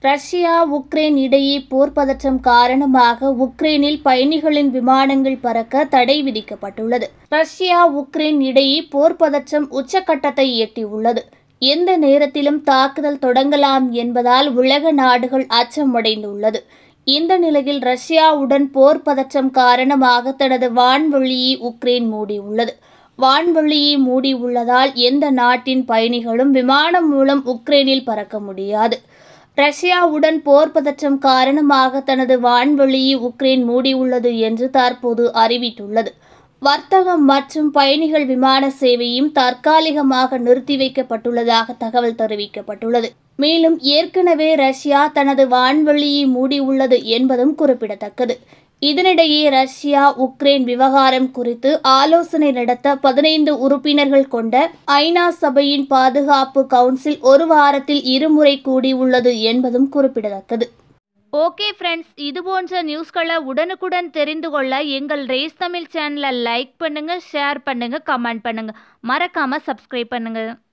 Russia Ukraine இடையே போர் பதற்றம் காரணமாக உக்ரைனில் பயணிகளின் விமானங்கள் பறக்க தடை விதிக்கப்பட்டுள்ளது ரஷ்யா உக்ரைன் இடையே போர் பதற்றம் உச்சக்கட்டத்தை எட்டியுள்ளது எந்த நேரத்திலும் தாக்குதல் தொடங்கலாம் என்பதால் உலக நாடுகள் அச்சமடைந்துள்ளது இந்த நிலையில் ரஷ்யாவுடன் போர் பதற்றம் காரணமாக தனது வான்வெளியை உக்ரைன் மூடியுள்ளது வான்வெளியை மூடியுள்ளதால் எந்த நாட்டின் பயணிகளும் விமானம் மூலம் உக்ரைனில் பறக்க முடியாது ரஷ்யாவுடன் போர் பதற்றம் காரணமாக தனது வான்வெளியை உக்ரைன் மூடியுள்ளது என்று தற்போது அறிவித்துள்ளது வர்த்தகம் மற்றும் பயணிகள் விமான சேவையும் தற்காலிகமாக நிறுத்தி வைக்கப்பட்டுள்ளதாக தகவல் தெரிவிக்கப்பட்டுள்ளது மேலும் ஏற்கனவே ரஷ்யா தனது வான்வெளியை மூடியுள்ளது என்பதும் குறிப்பிடத்தக்கது இதனிடையே ரஷ்யா உக்ரைன் விவகாரம் குறித்து ஆலோசனை நடத்த பதினைந்து உறுப்பினர்கள் கொண்ட ஐநா சபையின் பாதுகாப்பு கவுன்சில் ஒரு வாரத்தில் இருமுறை கூடியுள்ளது என்பதும் குறிப்பிடத்தக்கது ஓகே ஃப்ரெண்ட்ஸ் இது போன்ற நியூஸ்களை உடனுக்குடன் தெரிந்து கொள்ள எங்கள் ரேஸ் தமிழ் சேனலை லைக் பண்ணுங்கள் ஷேர் பண்ணுங்கள் கமெண்ட் பண்ணுங்கள் மறக்காமல் சப்ஸ்கிரைப் பண்ணுங்கள்